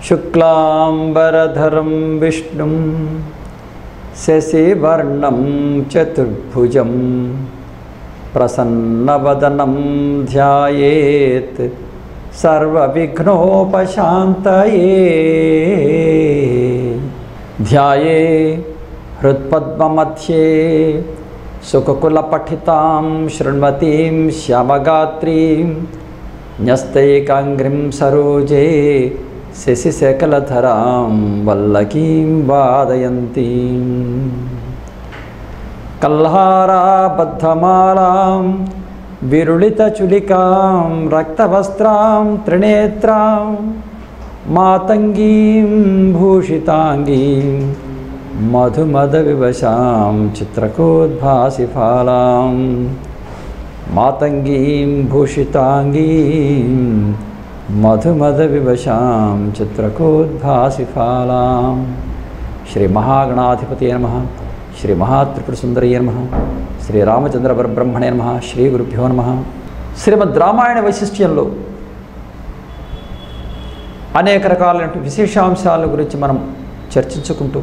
శుక్లాంబరధరం విష్ణుం శశివర్ణం చతుర్భుజం ప్రసన్నవదనం ధ్యాయేత్ సర్వవిఘ్నోపశాంతయే ధ్యాయే హృత్పద్మमध्ये సుఖకులపఠితాం శృణ్వతీం శ్యామగాత్రీం న్యస్తైకాంగ్రిం సరోజే శశిశకలధరాం వల్లకీం వాదయంతీం కల్హారాబద్ధమాలాం విరుళితచులికాం రక్తవస్త్రాం త్రినేత్రాం మాతంగీం భూషితాంగీం మధుమదవివశాం చిత్రకోద్భాసిఫాలాం మాతంగీం భూషితాంగీం మధుమదవివశాం చిత్రకోద్భాసిఫాలాం శ్రీ మహాగణాధిపతి నమ శ్రీ మహాత్రిపురసుందరయ్య నమ శ్రీ రామచంద్ర పరబ్రహ్మణే నమ శ్రీ గురుభ్యో నమ శ్రీమద్ రామాయణ వైశిష్ట్యంలో అనేక రకాలైన విశేషాంశాల గురించి మనం చర్చించుకుంటూ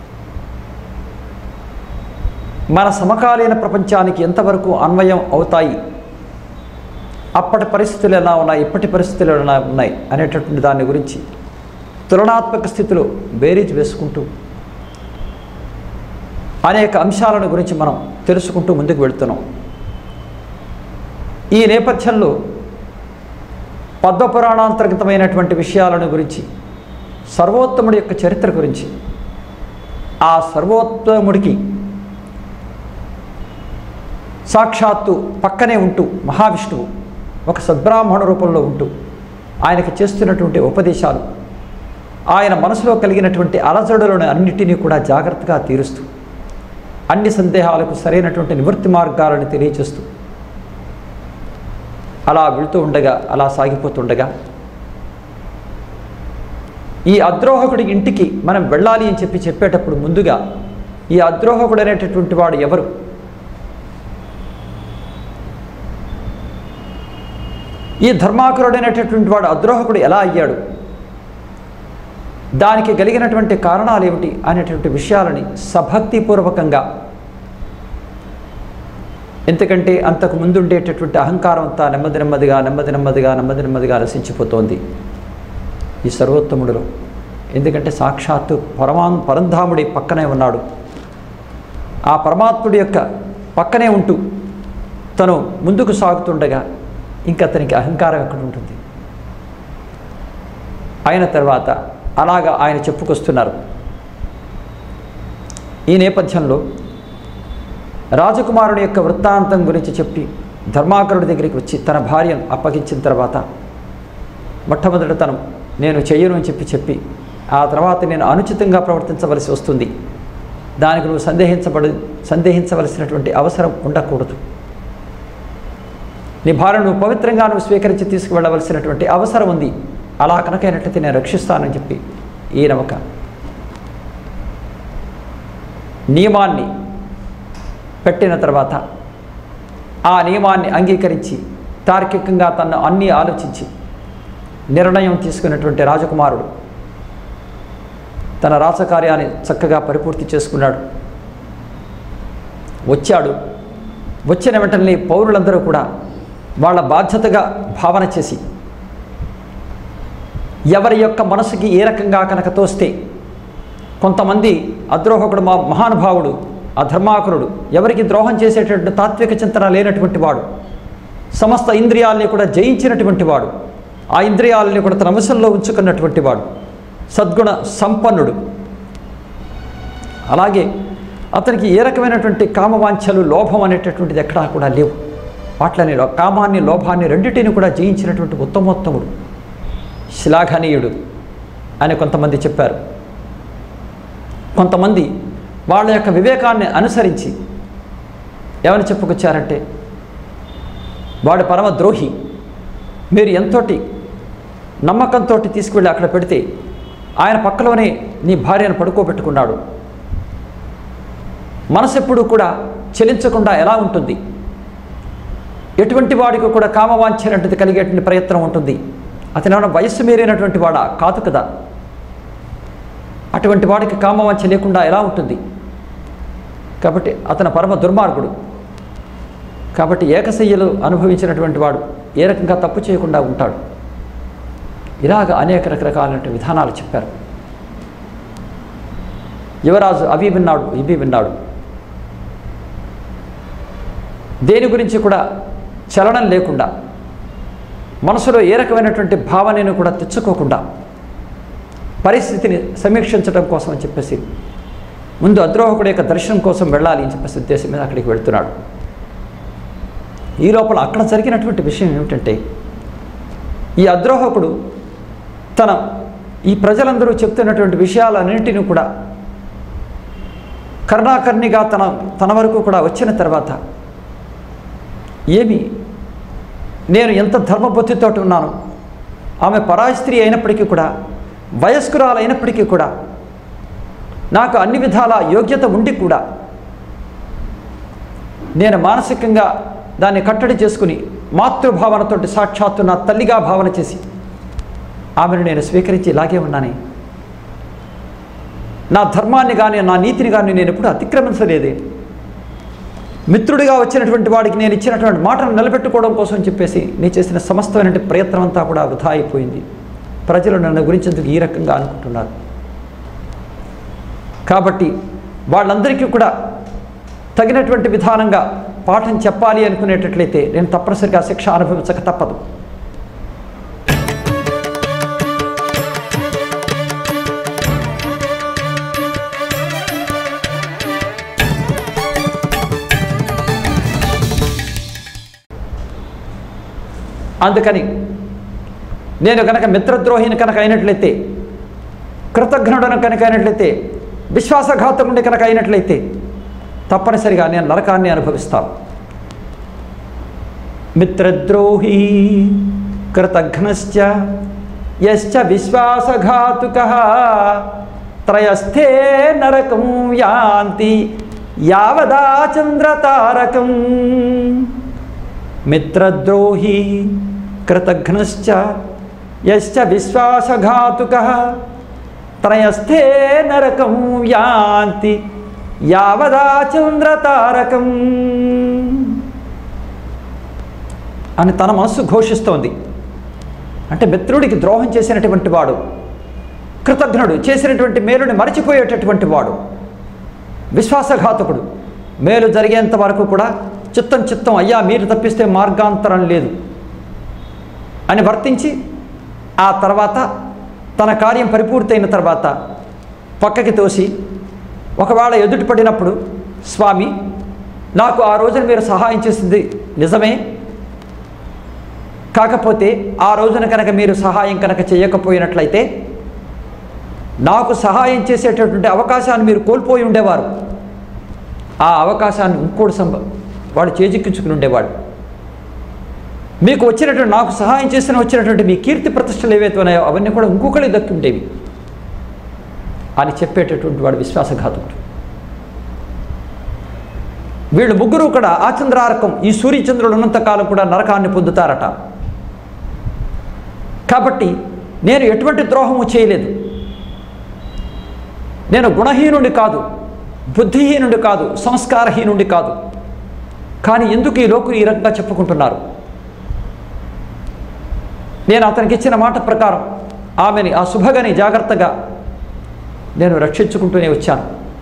మన సమకాలీన ప్రపంచానికి ఎంతవరకు అన్వయం అవుతాయి అప్పటి పరిస్థితులు ఎలా ఉన్నాయి ఇప్పటి పరిస్థితులు ఎలా ఉన్నాయి అనేటటువంటి దాని గురించి తులనాత్మక స్థితిలో బేరీజ్ వేసుకుంటూ అనేక అంశాలను గురించి మనం తెలుసుకుంటూ ముందుకు వెళుతున్నాం ఈ నేపథ్యంలో పద్మపురాణాంతర్గతమైనటువంటి విషయాలను గురించి సర్వోత్తముడి యొక్క చరిత్ర గురించి ఆ సర్వోత్తముడికి సాక్షాత్తు పక్కనే ఉంటూ మహావిష్ణువు ఒక సద్బ్రాహ్మణ రూపంలో ఉంటూ ఆయనకి చేస్తున్నటువంటి ఉపదేశాలు ఆయన మనసులో కలిగినటువంటి అలజడులను అన్నిటినీ కూడా జాగ్రత్తగా తీరుస్తూ అన్ని సందేహాలకు సరైనటువంటి నివృత్తి మార్గాలను తెలియచేస్తూ అలా వెళుతూ ఉండగా అలా సాగిపోతుండగా ఈ అద్రోహకుడి ఇంటికి మనం వెళ్ళాలి అని చెప్పి చెప్పేటప్పుడు ముందుగా ఈ అద్రోహకుడు అనేటటువంటి వాడు ఎవరు ఈ ధర్మాకురుడు అనేటటువంటి వాడు అద్రోహకుడు ఎలా అయ్యాడు దానికి కలిగినటువంటి కారణాలు ఏమిటి అనేటువంటి విషయాలని సభక్తిపూర్వకంగా ఎందుకంటే అంతకు ముందు ఉండేటటువంటి అహంకారం అంతా నెమ్మది నెమ్మదిగా నెమ్మది నెమ్మదిగా నెమ్మది నెమ్మదిగా నశించిపోతోంది ఈ సర్వోత్తముడిలో ఎందుకంటే సాక్షాత్తు పరమాన్ పరంధాముడి పక్కనే ఉన్నాడు ఆ పరమాత్ముడి యొక్క పక్కనే ఉంటూ తను ముందుకు సాగుతుండగా ఇంకా అతనికి అహంకారం ఎక్కడ ఉంటుంది అయిన తర్వాత అలాగా ఆయన చెప్పుకొస్తున్నారు ఈ నేపథ్యంలో రాజకుమారుని యొక్క వృత్తాంతం గురించి చెప్పి ధర్మాకరుడి దగ్గరికి వచ్చి తన భార్యను అప్పగించిన తర్వాత మొట్టమొదట తను నేను చెయ్యను అని చెప్పి చెప్పి ఆ తర్వాత నేను అనుచితంగా ప్రవర్తించవలసి వస్తుంది దానికి నువ్వు సందేహించబడి సందేహించవలసినటువంటి అవసరం ఉండకూడదు నీ భార్య నువ్వు పవిత్రంగా నువ్వు స్వీకరించి తీసుకువెళ్ళవలసినటువంటి అవసరం ఉంది అలా కనుకైనట్లయితే నేను రక్షిస్తానని చెప్పి ఈయన ఒక నియమాన్ని పెట్టిన తర్వాత ఆ నియమాన్ని అంగీకరించి తార్కికంగా తను అన్నీ ఆలోచించి నిర్ణయం తీసుకున్నటువంటి రాజకుమారుడు తన రాజకార్యాన్ని చక్కగా పరిపూర్తి చేసుకున్నాడు వచ్చాడు వచ్చిన వెంటనే పౌరులందరూ కూడా వాళ్ళ బాధ్యతగా భావన చేసి ఎవరి యొక్క మనసుకి ఏ రకంగా కనుక తోస్తే కొంతమంది అద్రోహకుడు మా మహానుభావుడు అధర్మాకురుడు ఎవరికి ద్రోహం చేసేటటువంటి తాత్విక చింతన లేనటువంటి వాడు సమస్త ఇంద్రియాల్ని కూడా జయించినటువంటి వాడు ఆ ఇంద్రియాలని కూడా తన అంశంలో ఉంచుకున్నటువంటి వాడు సద్గుణ సంపన్నుడు అలాగే అతనికి ఏ రకమైనటువంటి కామవాంఛలు లోభం అనేటటువంటిది ఎక్కడా కూడా లేవు వాటిని కామాన్ని లోభాన్ని రెండింటిని కూడా జయించినటువంటి ఉత్తమోత్తముడు శ్లాఘనీయుడు అని కొంతమంది చెప్పారు కొంతమంది వాళ్ళ యొక్క వివేకాన్ని అనుసరించి ఏమని చెప్పుకొచ్చారంటే వాడు పరమ ద్రోహి మీరు ఎంతోటి నమ్మకంతో తీసుకువెళ్ళి అక్కడ పెడితే ఆయన పక్కలోనే నీ భార్యను పడుకోబెట్టుకున్నాడు మనసు ఎప్పుడు కూడా చెలించకుండా ఎలా ఉంటుంది ఎటువంటి వాడికి కూడా కామవాంఛనటువంటిది కలిగేటువంటి ప్రయత్నం ఉంటుంది అతను ఏమైనా వయస్సు మీరైనటువంటి వాడా కాదు కదా అటువంటి వాడికి కామవాంఛ లేకుండా ఎలా ఉంటుంది కాబట్టి అతను పరమ దుర్మార్గుడు కాబట్టి ఏకశయ్యలు అనుభవించినటువంటి వాడు ఏ రకంగా తప్పు చేయకుండా ఉంటాడు ఇలాగ అనేక రకరకాలైన విధానాలు చెప్పారు యువరాజు అవి విన్నాడు ఇవి విన్నాడు దేని గురించి కూడా చలనం లేకుండా మనసులో ఏ రకమైనటువంటి భావనను కూడా తెచ్చుకోకుండా పరిస్థితిని సమీక్షించడం కోసం అని చెప్పేసి ముందు అద్రోహకుడు యొక్క దర్శనం కోసం వెళ్ళాలి అని చెప్పేసి ఉద్దేశం మీద అక్కడికి వెళ్తున్నాడు ఈ లోపల అక్కడ జరిగినటువంటి విషయం ఏమిటంటే ఈ అద్రోహకుడు తన ఈ ప్రజలందరూ చెప్తున్నటువంటి విషయాలన్నింటినీ కూడా కర్ణాకర్ణిగా తన తన వరకు కూడా వచ్చిన తర్వాత ఏమి నేను ఎంత ధర్మబుద్ధితో ఉన్నాను ఆమె పరాయి స్త్రీ అయినప్పటికీ కూడా వయస్కురాలైనప్పటికీ కూడా నాకు అన్ని విధాల యోగ్యత ఉండి కూడా నేను మానసికంగా దాన్ని కట్టడి చేసుకుని మాతృభావనతో సాక్షాత్తు నా తల్లిగా భావన చేసి ఆమెను నేను స్వీకరించి ఇలాగే ఉన్నానే నా ధర్మాన్ని కానీ నా నీతిని కానీ నేను ఎప్పుడు అతిక్రమించలేదే మిత్రుడిగా వచ్చినటువంటి వాడికి నేను ఇచ్చినటువంటి మాటను నిలబెట్టుకోవడం కోసం చెప్పేసి నేను చేసిన సమస్తమైన ప్రయత్నం అంతా కూడా వృధా అయిపోయింది ప్రజలు నన్ను గురించి ఎందుకు ఈ రకంగా అనుకుంటున్నారు కాబట్టి వాళ్ళందరికీ కూడా తగినటువంటి విధానంగా పాఠం చెప్పాలి అనుకునేటట్లయితే నేను తప్పనిసరిగా శిక్ష అనుభవించక తప్పదు అందుకని నేను కనుక మిత్రద్రోహిని కనుక అయినట్లయితే కృతజ్ఞుడను కనుక అయినట్లయితే విశ్వాసఘాతకుడిని కనుక అయినట్లయితే తప్పనిసరిగా నేను నరకాన్ని అనుభవిస్తాను మిత్రద్రోహి కృతఘ్నశ్చ యశ్చ విశ్వాసఘాతుక త్రయస్థే నరకం యాంతి యావదా చంద్రతారకం మిత్రద్రోహి కృతఘ్నశ్చ యశ్చ విశ్వాసఘాతుక త్రయస్థే నరకం యాంతి యావదా చంద్రతారకం అని తన మనస్సు ఘోషిస్తోంది అంటే మిత్రుడికి ద్రోహం చేసినటువంటి వాడు కృతజ్ఞుడు చేసినటువంటి మేలుని మరచిపోయేటటువంటి వాడు విశ్వాసఘాతకుడు మేలు జరిగేంత వరకు కూడా చిత్తం చిత్తం అయ్యా మీరు తప్పిస్తే మార్గాంతరం లేదు అని వర్తించి ఆ తర్వాత తన కార్యం పరిపూర్తయిన తర్వాత పక్కకి తోసి ఒకవేళ ఎదుటి పడినప్పుడు స్వామి నాకు ఆ రోజున మీరు సహాయం చేసింది నిజమే కాకపోతే ఆ రోజున కనుక మీరు సహాయం కనుక చేయకపోయినట్లయితే నాకు సహాయం చేసేటటువంటి అవకాశాన్ని మీరు కోల్పోయి ఉండేవారు ఆ అవకాశాన్ని ఇంకోటి సంభ వాడు చేజిక్కించుకుని ఉండేవాడు మీకు వచ్చినటువంటి నాకు సహాయం చేసిన వచ్చినటువంటి మీ కీర్తి ప్రతిష్టలు ఏవైతే ఉన్నాయో అవన్నీ కూడా ఇంకొకరికి దక్కి ఉండేవి అని చెప్పేటటువంటి వాడు విశ్వాసఘాతకుడు వీళ్ళు ముగ్గురు కూడా ఆ చంద్రారకం ఈ సూర్యచంద్రుడు ఉన్నంతకాలం కూడా నరకాన్ని పొందుతారట కాబట్టి నేను ఎటువంటి ద్రోహము చేయలేదు నేను గుణహీనుడి కాదు బుద్ధిహీనుడి కాదు సంస్కారహీనుడి కాదు కానీ ఎందుకు ఈ లోకులు ఈ రకంగా చెప్పుకుంటున్నారు నేను అతనికి ఇచ్చిన మాట ప్రకారం ఆమెని ఆ శుభగని జాగ్రత్తగా నేను రక్షించుకుంటూనే వచ్చాను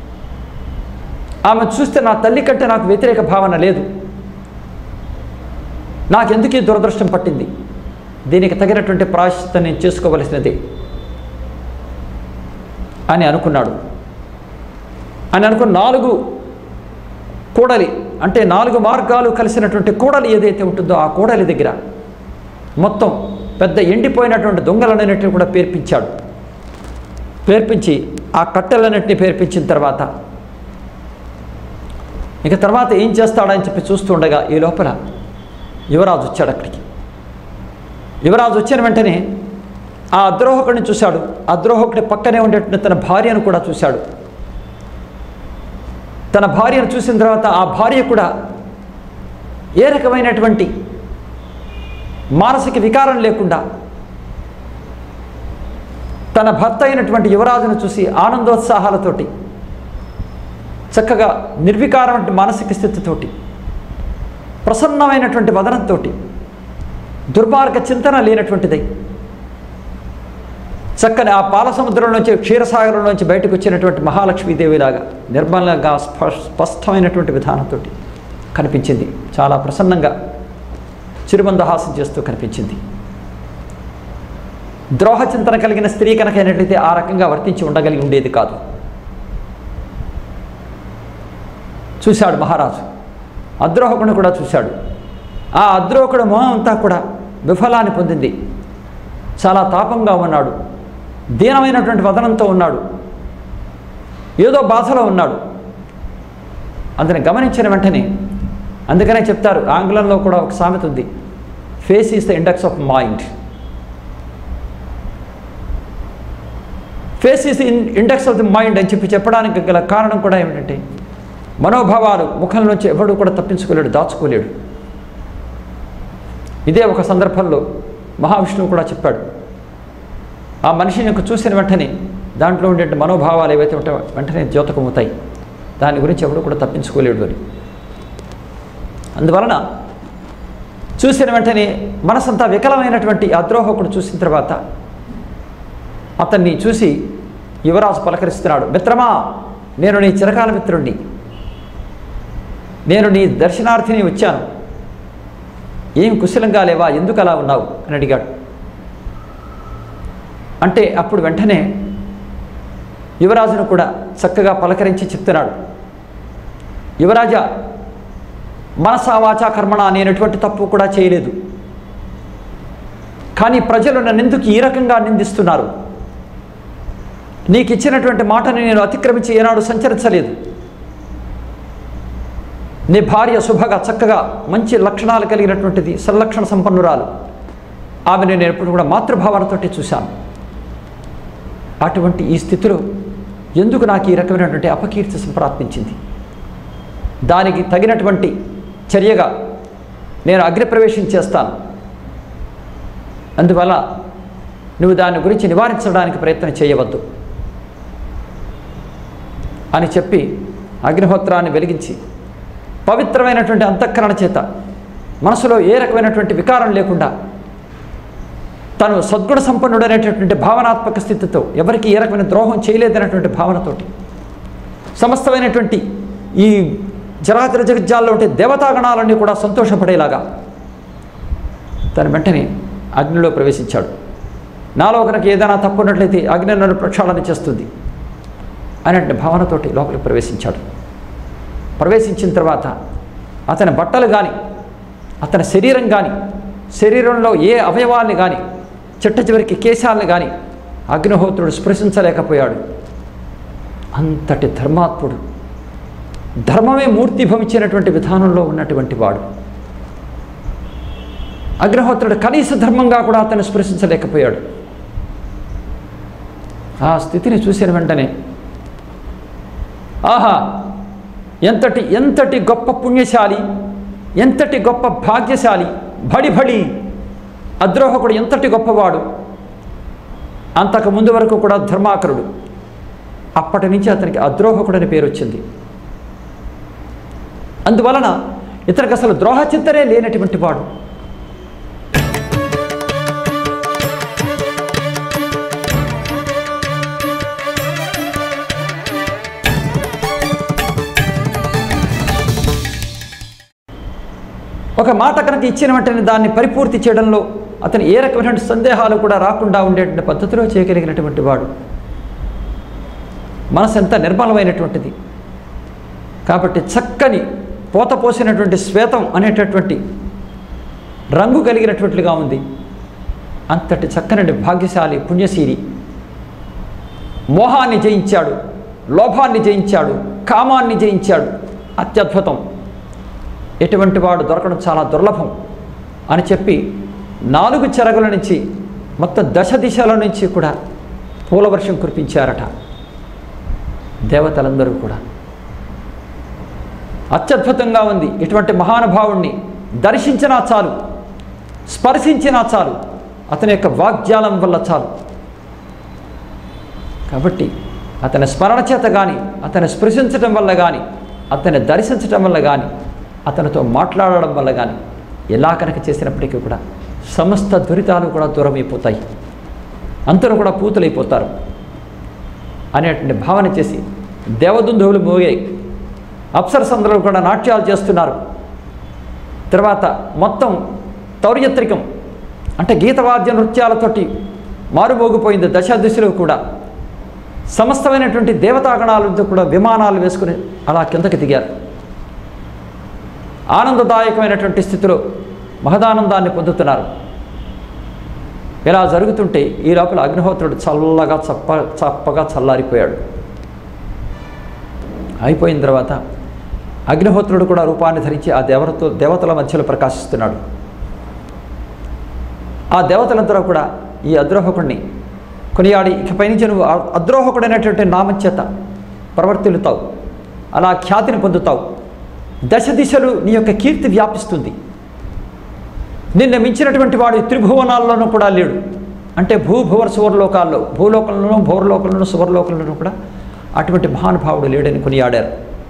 ఆమె చూస్తే నా తల్లి కంటే నాకు వ్యతిరేక భావన లేదు నాకెందుకు ఈ దురదృష్టం పట్టింది దీనికి తగినటువంటి ప్రాయశ్చిత్తం నేను చేసుకోవలసినదే అని అనుకున్నాడు అని అనుకున్న నాలుగు కూడలి అంటే నాలుగు మార్గాలు కలిసినటువంటి కూడలి ఏదైతే ఉంటుందో ఆ కూడలి దగ్గర మొత్తం పెద్ద ఎండిపోయినటువంటి దొంగలన్నింటినీ కూడా పేర్పించాడు పేర్పించి ఆ కట్టెలన్నింటినీ పేర్పించిన తర్వాత ఇక తర్వాత ఏం చేస్తాడని చెప్పి చూస్తుండగా ఈ లోపల యువరాజు వచ్చాడు అక్కడికి యువరాజు వచ్చిన వెంటనే ఆ అద్రోహకుడిని చూశాడు అద్రోహకుడి పక్కనే ఉండేటువంటి తన భార్యను కూడా చూశాడు తన భార్యను చూసిన తర్వాత ఆ భార్య కూడా ఏ రకమైనటువంటి మానసిక వికారం లేకుండా తన భర్త అయినటువంటి యువరాజును చూసి ఆనందోత్సాహాలతోటి చక్కగా నిర్వికారమైన మానసిక స్థితితోటి ప్రసన్నమైనటువంటి వదనంతో దుర్మార్గ చింతన లేనటువంటిదై చక్కని ఆ పాల సముద్రంలోంచి క్షీరసాగరంలోంచి బయటకు వచ్చినటువంటి మహాలక్ష్మీదేవిలాగా నిర్మలంగా స్ప- స్పష్టమైనటువంటి విధానంతో కనిపించింది చాలా ప్రసన్నంగా చిరుమందహాసం చేస్తూ కనిపించింది ద్రోహ చింతన కలిగిన స్త్రీ కనుకైనట్లయితే ఆ రకంగా వర్తించి ఉండగలిగి ఉండేది కాదు చూశాడు మహారాజు అద్రోహకుడు కూడా చూశాడు ఆ అద్రోహకుడు మొహం అంతా కూడా విఫలాన్ని పొందింది చాలా తాపంగా ఉన్నాడు దీనమైనటువంటి వదనంతో ఉన్నాడు ఏదో బాధలో ఉన్నాడు అతని గమనించిన వెంటనే అందుకనే చెప్తారు ఆంగ్లంలో కూడా ఒక సామెత ఉంది face is the index of mind face is in index of the mind అని చెప్పి చెప్పడానికి గల కారణం కూడా ఏమిటంటే మనోభావాలు ముఖం నుంచి ఎవడు కూడా తప్పించుకోలేడు దాచుకోలేడు ఇదే ఒక సందర్భంలో మహావిష్ణువు కూడా చెప్పాడు ఆ మనిషిని యొక్క చూసిన వెంటనే దాంట్లో ఉండే మనోభావాలు ఏవైతే ఉంటాయో వెంటనే ద్యోతకమవుతాయి దాని గురించి ఎవడు కూడా తప్పించుకోలేడు అని అందువలన చూసిన వెంటనే మనసంతా వికలమైనటువంటి ఆ ద్రోహకుడు చూసిన తర్వాత అతన్ని చూసి యువరాజు పలకరిస్తున్నాడు మిత్రమా నేను నీ చిరకాల మిత్రుణ్ణి నేను నీ దర్శనార్థిని వచ్చాను ఏం కుశలంగా లేవా ఎందుకు అలా ఉన్నావు అని అడిగాడు అంటే అప్పుడు వెంటనే యువరాజును కూడా చక్కగా పలకరించి చెప్తున్నాడు యువరాజా మనసా వాచా కర్మణ నేను ఎటువంటి తప్పు కూడా చేయలేదు కానీ ప్రజలు నన్ను ఎందుకు ఈ రకంగా నిందిస్తున్నారు నీకు ఇచ్చినటువంటి మాటని నేను అతిక్రమించి ఏనాడు సంచరించలేదు నీ భార్య శుభగా చక్కగా మంచి లక్షణాలు కలిగినటువంటిది సంలక్షణ సంపన్నురాలు ఆమెను నేను ఎప్పుడు కూడా మాతృభావనతోటి చూశాను అటువంటి ఈ స్థితిలో ఎందుకు నాకు ఈ రకమైనటువంటి అపకీర్తి సంప్రాప్తించింది దానికి తగినటువంటి చర్యగా నేను అగ్నిప్రవేశం చేస్తాను అందువల్ల నువ్వు దాని గురించి నివారించడానికి ప్రయత్నం చేయవద్దు అని చెప్పి అగ్నిహోత్రాన్ని వెలిగించి పవిత్రమైనటువంటి అంతఃకరణ చేత మనసులో ఏ రకమైనటువంటి వికారం లేకుండా తను సద్గుణ సంపన్నుడైనటువంటి భావనాత్మక స్థితితో ఎవరికి ఏ రకమైన ద్రోహం చేయలేదనేటువంటి భావనతోటి సమస్తమైనటువంటి ఈ జరాచర జగజ్జాల్లో ఉంటే దేవతాగణాలన్నీ కూడా సంతోషపడేలాగా తను వెంటనే అగ్నిలో ప్రవేశించాడు నాలో కనుక ఏదైనా తప్పు ఉన్నట్లయితే అగ్ని నన్ను ప్రక్షాళన చేస్తుంది అనేటువంటి భావనతోటి లోపలికి ప్రవేశించాడు ప్రవేశించిన తర్వాత అతని బట్టలు కానీ అతని శరీరం కానీ శరీరంలో ఏ అవయవాల్ని కానీ చిట్ట చివరికి కేశాలను కానీ అగ్నిహోత్రుడు స్పృశించలేకపోయాడు అంతటి ధర్మాత్ముడు ధర్మమే మూర్తిభవించినటువంటి విధానంలో ఉన్నటువంటి వాడు అగ్నిహోత్రుడు కనీస ధర్మంగా కూడా అతను స్పృశించలేకపోయాడు ఆ స్థితిని చూసిన వెంటనే ఆహా ఎంతటి ఎంతటి గొప్ప పుణ్యశాలి ఎంతటి గొప్ప భాగ్యశాలి బడి బడి అద్రోహకుడు ఎంతటి గొప్పవాడు అంతకు ముందు వరకు కూడా ధర్మాకరుడు అప్పటి నుంచి అతనికి అద్రోహకుడని పేరు వచ్చింది అందువలన ఇతనికి అసలు ద్రోహ చింతనే లేనటువంటి వాడు ఒక మాట కనుక ఇచ్చిన వెంటనే దాన్ని పరిపూర్తి చేయడంలో అతను ఏ రకమైన సందేహాలు కూడా రాకుండా ఉండేటువంటి పద్ధతిలో చేయగలిగినటువంటి వాడు మనసు ఎంత నిర్మలమైనటువంటిది కాబట్టి చక్కని పోత పోసినటువంటి శ్వేతం అనేటటువంటి రంగు కలిగినటువంటిగా ఉంది అంతటి చక్కని భాగ్యశాలి పుణ్యశీలి మోహాన్ని జయించాడు లోభాన్ని జయించాడు కామాన్ని జయించాడు అత్యద్భుతం ఎటువంటి వాడు దొరకడం చాలా దుర్లభం అని చెప్పి నాలుగు చెరగుల నుంచి మొత్తం దశ దిశల నుంచి కూడా పూలవర్షం కురిపించారట దేవతలందరూ కూడా అత్యద్భుతంగా ఉంది ఇటువంటి మహానుభావుణ్ణి దర్శించినా చాలు స్పర్శించినా చాలు అతని యొక్క వాగ్జాలం వల్ల చాలు కాబట్టి అతని స్మరణ చేత కానీ అతన్ని స్పృశించడం వల్ల కానీ అతన్ని దర్శించడం వల్ల కానీ అతనితో మాట్లాడడం వల్ల కానీ ఎలా కనుక చేసినప్పటికీ కూడా సమస్త దురితాలు కూడా దూరం అయిపోతాయి అందరూ కూడా పూతులైపోతారు అనేటువంటి భావన చేసి దేవదుందువులు మోగాయి అప్సరసందరూ కూడా నాట్యాలు చేస్తున్నారు తర్వాత మొత్తం తౌర్యత్రికం అంటే గీతవాద్య నృత్యాలతోటి మారుమోగిపోయింది దశ దిశలో కూడా సమస్తమైనటువంటి దేవతాగణాలతో కూడా విమానాలు వేసుకుని అలా కిందకి దిగారు ఆనందదాయకమైనటువంటి స్థితిలో మహదానందాన్ని పొందుతున్నారు ఇలా జరుగుతుంటే ఈ లోపల అగ్నిహోత్రుడు చల్లగా చప్ప చప్పగా చల్లారిపోయాడు అయిపోయిన తర్వాత అగ్నిహోత్రుడు కూడా రూపాన్ని ధరించి ఆ దేవతతో దేవతల మధ్యలో ప్రకాశిస్తున్నాడు ఆ దేవతలందరూ కూడా ఈ అద్రోహకుడిని కొనియాడి ఇకపై నుంచి నువ్వు ఆ అద్రోహకుడైనటువంటి నామం చేత ప్రవర్తిల్లుతావు అలా ఖ్యాతిని పొందుతావు దశ దిశలు నీ యొక్క కీర్తి వ్యాపిస్తుంది నిన్న మించినటువంటి వాడు ఈ త్రిభువనాల్లోనూ కూడా లేడు అంటే భూభువర్ సువర్లోకాల్లో భూలోకంలోనూ భూవర్లోకంలోనూ సువర్లోకంలోనూ కూడా అటువంటి మహానుభావుడు లేడని కొనియాడారు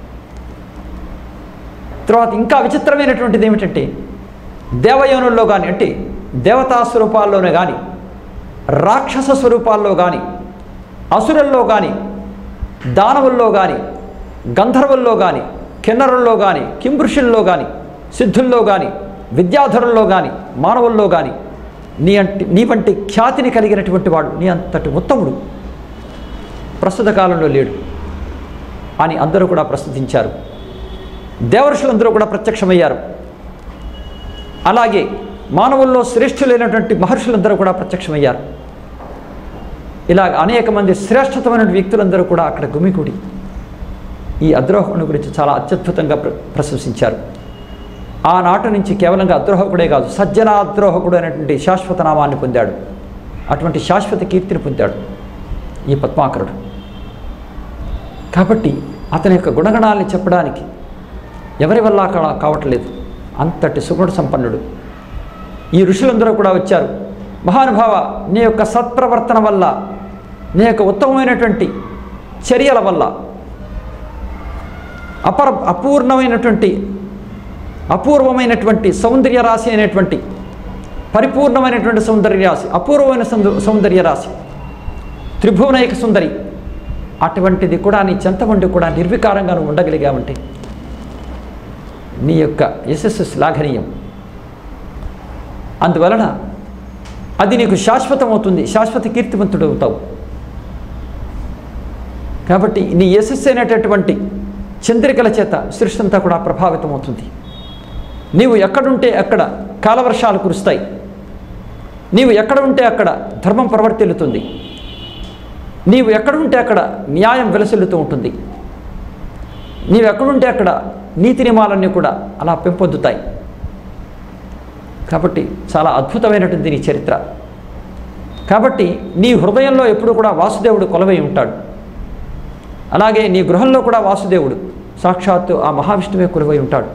తర్వాత ఇంకా విచిత్రమైనటువంటిది ఏమిటంటే దేవయోనుల్లో కానీ అంటే దేవతా స్వరూపాల్లోనే కానీ రాక్షస స్వరూపాల్లో కానీ అసురుల్లో కానీ దానవుల్లో కానీ గంధర్వుల్లో కానీ కిన్నరుల్లో కానీ కింపురుషుల్లో కానీ సిద్ధుల్లో కానీ విద్యాధరుల్లో కానీ మానవుల్లో కానీ నీ అంటి నీ వంటి ఖ్యాతిని కలిగినటువంటి వాడు నీ అంతటి ఉత్తముడు ప్రస్తుత కాలంలో లేడు అని అందరూ కూడా ప్రస్తుతించారు దేవర్షులందరూ కూడా ప్రత్యక్షమయ్యారు అలాగే మానవుల్లో శ్రేష్ఠులైనటువంటి మహర్షులందరూ కూడా ప్రత్యక్షమయ్యారు ఇలా అనేక మంది శ్రేష్ఠతమైన వ్యక్తులందరూ కూడా అక్కడ గుమికూడి ఈ అద్రోహకుని గురించి చాలా అత్యద్భుతంగా ప్ర ప్రశంసించారు ఆనాటి నుంచి కేవలంగా అద్రోహకుడే కాదు సజ్జన అద్రోహకుడు అనేటువంటి శాశ్వత నామాన్ని పొందాడు అటువంటి శాశ్వత కీర్తిని పొందాడు ఈ పద్మాకరుడు కాబట్టి అతని యొక్క గుణగణాలని చెప్పడానికి ఎవరి వల్ల అక్కడ కావట్లేదు అంతటి సుగుణ సంపన్నుడు ఈ ఋషులందరూ కూడా వచ్చారు మహానుభావ నీ యొక్క సత్ప్రవర్తన వల్ల నీ యొక్క ఉత్తమమైనటువంటి చర్యల వల్ల అపర అపూర్ణమైనటువంటి అపూర్వమైనటువంటి సౌందర్య రాశి అయినటువంటి పరిపూర్ణమైనటువంటి సౌందర్య రాశి అపూర్వమైన సౌంద- సౌందర్య రాశి త్రిభువనైక సుందరి అటువంటిది కూడా నీ చెంత ఉండి కూడా నిర్వికారంగా నువ్వు ఉండగలిగావంటే నీ యొక్క యశస్సు శ్లాఘనీయం అందువలన అది నీకు శాశ్వతమవుతుంది శాశ్వత కీర్తివంతుడు అవుతావు కాబట్టి నీ యశస్సు అయినటువంటి చంద్రికల చేత సృష్టి అంతా కూడా ప్రభావితం అవుతుంది నీవు ఎక్కడుంటే అక్కడ కాలవర్షాలు కురుస్తాయి నీవు ఎక్కడ ఉంటే అక్కడ ధర్మం ప్రవర్తిల్లుతుంది నీవు ఎక్కడుంటే అక్కడ న్యాయం వెలసిల్లుతూ ఉంటుంది నీవు ఎక్కడుంటే అక్కడ నీతి నియమాలన్నీ కూడా అలా పెంపొందుతాయి కాబట్టి చాలా అద్భుతమైనటువంటి నీ చరిత్ర కాబట్టి నీ హృదయంలో ఎప్పుడు కూడా వాసుదేవుడు కొలవై ఉంటాడు అలాగే నీ గృహంలో కూడా వాసుదేవుడు సాక్షాత్తు ఆ మహావిష్ణువే కొలువై ఉంటాడు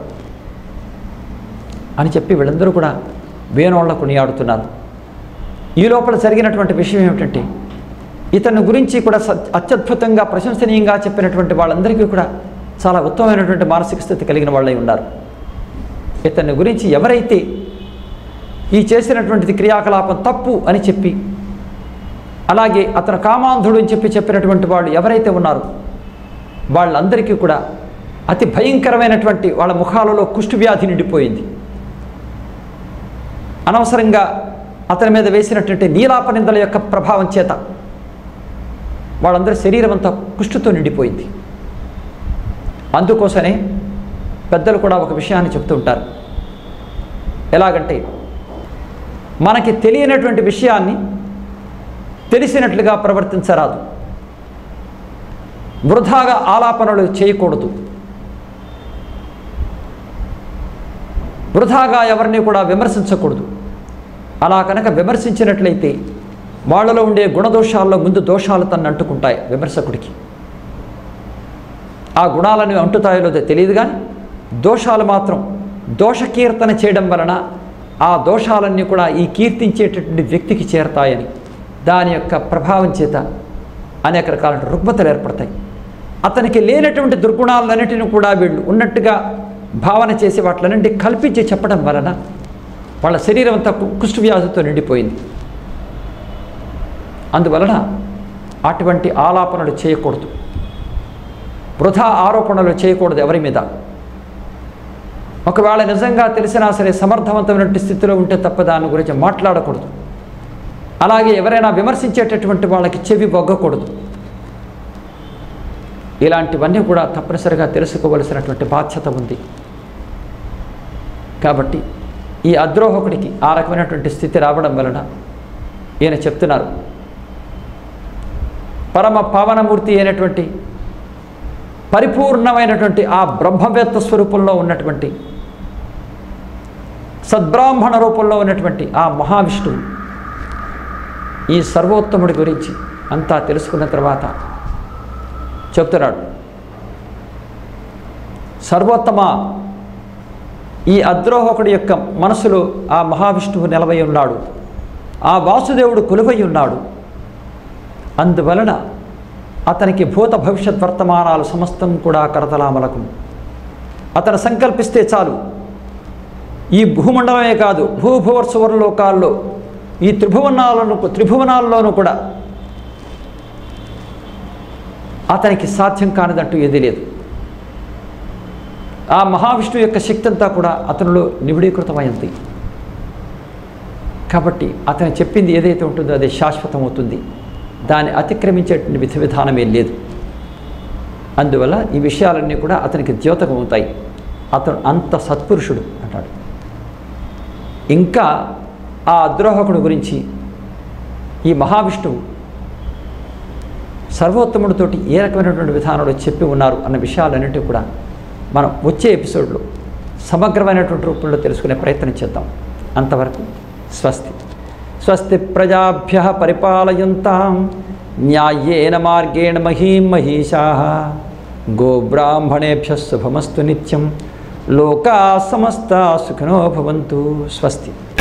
అని చెప్పి వీళ్ళందరూ కూడా వేణోళ్ళ కొనియాడుతున్నారు ఈ లోపల జరిగినటువంటి విషయం ఏమిటంటే ఇతని గురించి కూడా స- అత్యద్భుతంగా ప్రశంసనీయంగా చెప్పినటువంటి వాళ్ళందరికీ కూడా చాలా ఉత్తమమైనటువంటి మానసిక స్థితి కలిగిన వాళ్ళై ఉన్నారు ఇతని గురించి ఎవరైతే ఈ చేసినటువంటిది క్రియాకలాపం తప్పు అని చెప్పి అలాగే అతను కామాంధుడు అని చెప్పి చెప్పినటువంటి వాళ్ళు ఎవరైతే ఉన్నారో వాళ్ళందరికీ కూడా అతి భయంకరమైనటువంటి వాళ్ళ ముఖాలలో కుష్ఠవ్యాధి నిండిపోయింది అనవసరంగా అతని మీద వేసినటువంటి నీలాప నిందల యొక్క ప్రభావం చేత వాళ్ళందరి శరీరం అంతా కుష్ఠుతో నిండిపోయింది అందుకోసమే పెద్దలు కూడా ఒక విషయాన్ని చెప్తూ ఉంటారు ఎలాగంటే మనకి తెలియనటువంటి విషయాన్ని తెలిసినట్లుగా ప్రవర్తించరాదు వృధాగా ఆలాపనలు చేయకూడదు వృధాగా ఎవరిని కూడా విమర్శించకూడదు అలా కనుక విమర్శించినట్లయితే వాళ్ళలో ఉండే గుణదోషాల్లో ముందు దోషాలు తను అంటుకుంటాయి విమర్శకుడికి ఆ గుణాలను అంటుతాయో లేదో తెలియదు కానీ దోషాలు మాత్రం దోషకీర్తన చేయడం వలన ఆ దోషాలన్నీ కూడా ఈ కీర్తించేటటువంటి వ్యక్తికి చేరతాయని దాని యొక్క ప్రభావం చేత అనేక రకాల రుగ్మతలు ఏర్పడతాయి అతనికి లేనటువంటి దుర్గుణాలన్నిటిని కూడా వీళ్ళు ఉన్నట్టుగా భావన చేసి వాటిలన్నింటి కల్పించి చెప్పడం వలన వాళ్ళ శరీరం అంతా కు- కుష్టు వ్యాధితో నిండిపోయింది అందువలన అటువంటి ఆలాపనలు చేయకూడదు వృధా ఆరోపణలు చేయకూడదు ఎవరి మీద ఒకవేళ నిజంగా తెలిసినా సరే సమర్థవంతమైనటువంటి స్థితిలో ఉంటే తప్ప దాని గురించి మాట్లాడకూడదు అలాగే ఎవరైనా విమర్శించేటటువంటి వాళ్ళకి చెవి బొగ్గకూడదు ఇలాంటివన్నీ కూడా తప్పనిసరిగా తెలుసుకోవలసినటువంటి బాధ్యత ఉంది కాబట్టి ఈ అద్రోహకుడికి ఆ రకమైనటువంటి స్థితి రావడం వలన ఈయన చెప్తున్నారు పరమ పావనమూర్తి అయినటువంటి పరిపూర్ణమైనటువంటి ఆ బ్రహ్మవేత్త స్వరూపంలో ఉన్నటువంటి సద్బ్రాహ్మణ రూపంలో ఉన్నటువంటి ఆ మహావిష్ణువు ఈ సర్వోత్తముడి గురించి అంతా తెలుసుకున్న తర్వాత చెప్తున్నాడు సర్వోత్తమ ఈ అద్రోహకుడి యొక్క మనసులో ఆ మహావిష్ణువు నిలవై ఉన్నాడు ఆ వాసుదేవుడు కొలువై ఉన్నాడు అందువలన అతనికి భూత భవిష్యత్ వర్తమానాలు సమస్తం కూడా కరతలామలకు అతను సంకల్పిస్తే చాలు ఈ భూమండలమే కాదు భూభువర్సువర లోకాల్లో ఈ త్రిభువనాలను త్రిభువనాల్లోనూ కూడా అతనికి సాధ్యం కానిదంటూ ఏదీ లేదు ఆ మహావిష్ణువు యొక్క శక్తి అంతా కూడా అతనిలో నివిడీకృతమైంది కాబట్టి అతను చెప్పింది ఏదైతే ఉంటుందో అది శాశ్వతం అవుతుంది దాన్ని అతిక్రమించేటువంటి విధి విధానమే లేదు అందువల్ల ఈ విషయాలన్నీ కూడా అతనికి ద్యోతకం అవుతాయి అతను అంత సత్పురుషుడు అంటాడు ఇంకా ఆ అద్రోహకుడు గురించి ఈ మహావిష్ణువు సర్వోత్తముడితోటి ఏ రకమైనటువంటి విధానంలో చెప్పి ఉన్నారు అన్న విషయాలన్నింటినీ కూడా మనం వచ్చే ఎపిసోడ్లో సమగ్రమైనటువంటి రూపంలో తెలుసుకునే ప్రయత్నం చేద్దాం అంతవరకు స్వస్తి స్వస్తి ప్రజాభ్య పరిపాలయంతాం న్యాయేన మార్గేణ మహీం మహిషా గోబ్రాహ్మణేభ్య శుభమస్తు నిత్యం లోకా సమస్త సుఖినో భవంతు స్వస్తి